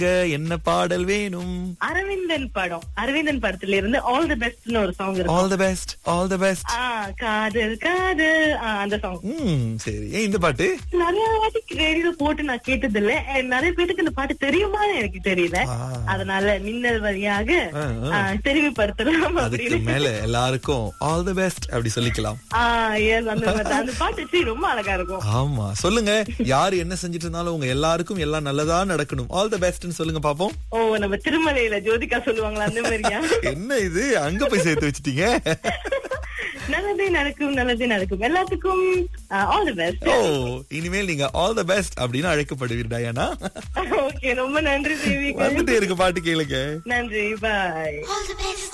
என்ன பாடல் வேணும் அரவிந்தன் படம் அரவிந்தன் படத்துல இருந்து ஆல் தி பெஸ்ட்னு ஒரு சாங் இருக்கும் all the best all the best ஆ, காதல் காதல் ஆ, அந்த சாங் ம் சரி ஏன் இந்த பாட்டு நிறைய வாட்டி ரேடியோ போட்டு நான் கேட்டது இல்ல அஹ் நிறைய பேருக்கு இந்த பாட்டு தெரியுமான்னு எனக்கு தெரியல ஆ. அதனால மின்னல் வழியாக ஆ, ஆ. ஆ, தெரிவிப்படுத்தலாம் அதுக்கு அப்படின்னு மேல எல்லாருக்கும் ஆல் தி பெஸ்ட் அப்படி சொல்லிக்கலாம் ஆ, yes, அந்த மாதிரி. அந்த பாட்டு சீ, ரொம்ப அழகா இருக்கும் ஆமா சொல்லுங்க யாரு என்ன செஞ்சுட்டு இருந்தாலும் உங்க எல்லாருக்கும் எல்லாம் நல்லதா நடக்கணும் ஆல் தி பெஸ்ட்னு சொல்லுங்க பாப்போம் ஓ நம்ம திருமலையில ஜோதிகா சொல்லுவாங்களா அந்த மாதிரியா என்ன இது அங்க போய் சேர்த்து வச்சிட்டீங்க நல்லதே நடக்கும் நல்லதே நடக்கும் எல்லாத்துக்கும் ஆல் தி பெஸ்ட் ஓ இனிமேல் நீங்க ஆல் தி பெஸ்ட் அப்படின்னு அழைக்கப்படுவீர் டயானா ஓகே ரொம்ப நன்றி தேவிகா வந்துட்டே இருக்கு பாட்டு கேளுங்க நன்றி பாய் All the best.